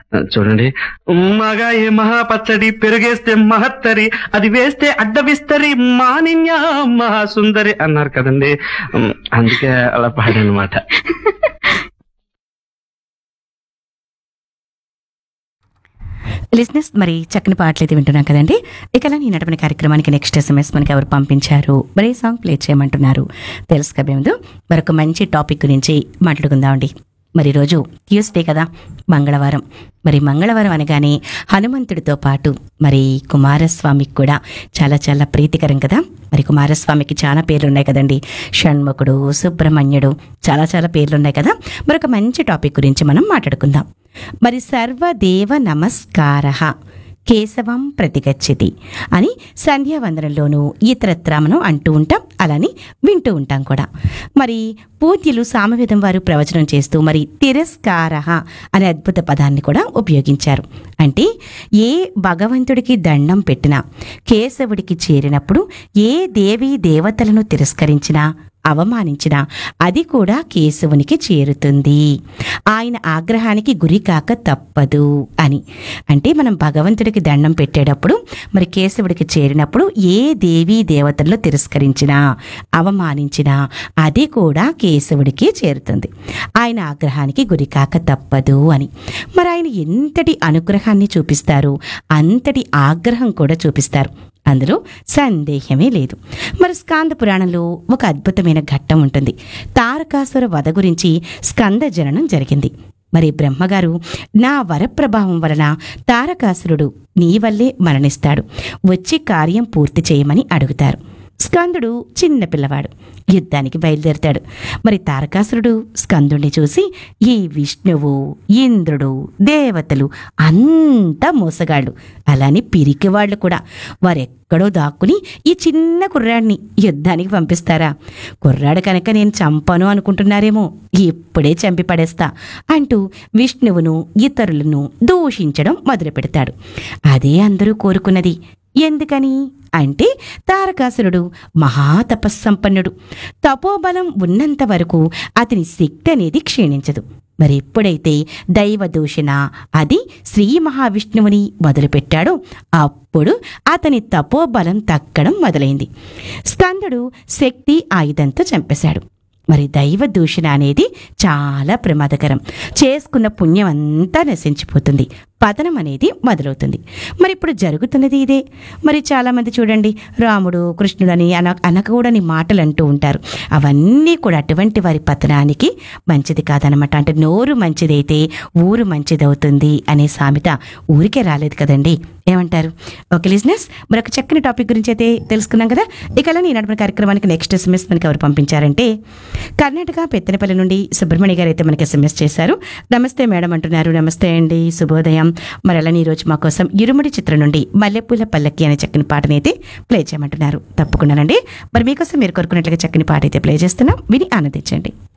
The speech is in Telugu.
చూడండి మగాయి మహాపచ్చడి పెరుగేస్తే మహత్తరి అది వేస్తే అడ్డవిస్తరి మానిన్య మహాసుందరి అన్నారు కదండి ఉమ్, అందుకే అలా పాడనమాట లిజినెస్ మరి చక్కని పాటలు అయితే వింటున్నాం కదండి ఇక ఈ నడపని కార్యక్రమానికి నెక్స్ట్ ఎస్ఎంఎస్ మనకి ఎవరు పంపించారు మరి సాంగ్ ప్లే చేయమంటున్నారు తెలుసు కదా ముందు మరొక మంచి టాపిక్ గురించి మాట్లాడుకుందామండి మరి రోజు ట్యూస్డే కదా మంగళవారం మరి మంగళవారం అనగానే హనుమంతుడితో పాటు మరి కుమారస్వామికి కూడా చాలా చాలా ప్రీతికరం కదా మరి కుమారస్వామికి చాలా పేర్లు ఉన్నాయి కదండి షణ్ముఖుడు సుబ్రహ్మణ్యుడు చాలా చాలా పేర్లు ఉన్నాయి కదా మరొక మంచి టాపిక్ గురించి మనం మాట్లాడుకుందాం మరి సర్వదేవ నమస్కార కేశవం ప్రతిగచ్చతి అని సంధ్యావందనంలోనూ ఇతరత్ర మనం అంటూ ఉంటాం అలానే వింటూ ఉంటాం కూడా మరి పూజ్యులు సామవేదం వారు ప్రవచనం చేస్తూ మరి తిరస్కార అనే అద్భుత పదాన్ని కూడా ఉపయోగించారు అంటే ఏ భగవంతుడికి దండం పెట్టినా కేశవుడికి చేరినప్పుడు ఏ దేవీ దేవతలను తిరస్కరించినా అవమానించినా అది కూడా కేశవునికి చేరుతుంది ఆయన ఆగ్రహానికి గురి కాక తప్పదు అని అంటే మనం భగవంతుడికి దండం పెట్టేటప్పుడు మరి కేశవుడికి చేరినప్పుడు ఏ దేవీ దేవతలను తిరస్కరించినా అవమానించినా అది కూడా కేశవుడికి చేరుతుంది ఆయన ఆగ్రహానికి గురి కాక తప్పదు అని మరి ఆయన ఎంతటి అనుగ్రహాన్ని చూపిస్తారు అంతటి ఆగ్రహం కూడా చూపిస్తారు అందులో సందేహమే లేదు మరి స్కాంద పురాణంలో ఒక అద్భుతమైన ఘట్టం ఉంటుంది తారకాసుర వధ గురించి స్కంద జననం జరిగింది మరి బ్రహ్మగారు నా వరప్రభావం వలన తారకాసురుడు నీ వల్లే మరణిస్తాడు వచ్చి కార్యం పూర్తి చేయమని అడుగుతారు స్కందుడు చిన్న పిల్లవాడు యుద్ధానికి బయలుదేరతాడు మరి తారకాసురుడు స్కందుడిని చూసి ఈ విష్ణువు ఇంద్రుడు దేవతలు అంతా మోసగాళ్ళు అలానే పిరికి వాళ్ళు కూడా వారెక్కడో దాక్కుని ఈ చిన్న కుర్రాడిని యుద్ధానికి పంపిస్తారా కుర్రాడు కనుక నేను చంపను అనుకుంటున్నారేమో ఇప్పుడే చంపి పడేస్తా అంటూ విష్ణువును ఇతరులను దూషించడం మొదలు పెడతాడు అదే అందరూ కోరుకున్నది ఎందుకని అంటే తారకాసురుడు మహాతపస్సంపన్నుడు తపోబలం ఉన్నంత వరకు అతని శక్తి అనేది క్షీణించదు మరి ఎప్పుడైతే దైవ దూషణ అది శ్రీ మహావిష్ణువుని మొదలుపెట్టాడో అప్పుడు అతని తపోబలం తగ్గడం మొదలైంది స్కందుడు శక్తి ఆయుధంతో చంపేశాడు మరి దైవ దూషణ అనేది చాలా ప్రమాదకరం చేసుకున్న పుణ్యం అంతా నశించిపోతుంది పతనం అనేది మొదలవుతుంది మరి ఇప్పుడు జరుగుతున్నది ఇదే మరి చాలామంది చూడండి రాముడు కృష్ణుడని అన అనకూడని మాటలు అంటూ ఉంటారు అవన్నీ కూడా అటువంటి వారి పతనానికి మంచిది కాదనమాట అంటే నోరు మంచిదైతే ఊరు మంచిదవుతుంది అనే సామెత ఊరికే రాలేదు కదండి ఏమంటారు ఓకే లిజినెస్ మరొక చక్కని టాపిక్ గురించి అయితే తెలుసుకున్నాం కదా ఇక అలా ఈ నడిపిన కార్యక్రమానికి నెక్స్ట్ ఎస్ఎంఎస్ మనకి ఎవరు పంపించారంటే కర్ణాటక పెత్తనపల్లి నుండి సుబ్రహ్మణ్య గారు అయితే మనకి ఎస్ఎంఎస్ చేశారు నమస్తే మేడం అంటున్నారు నమస్తే అండి శుభోదయం మరి అలానే ఈరోజు మా కోసం ఇరుముడి చిత్రం నుండి మల్లెపూల పల్లకి అనే చక్కని పాటని అయితే ప్లే చేయమంటున్నారు తప్పకుండానండి మరి మీకోసం మీరు కోరుకున్నట్లుగా చక్కని పాట అయితే ప్లే చేస్తున్నాం విని ఆనందించండి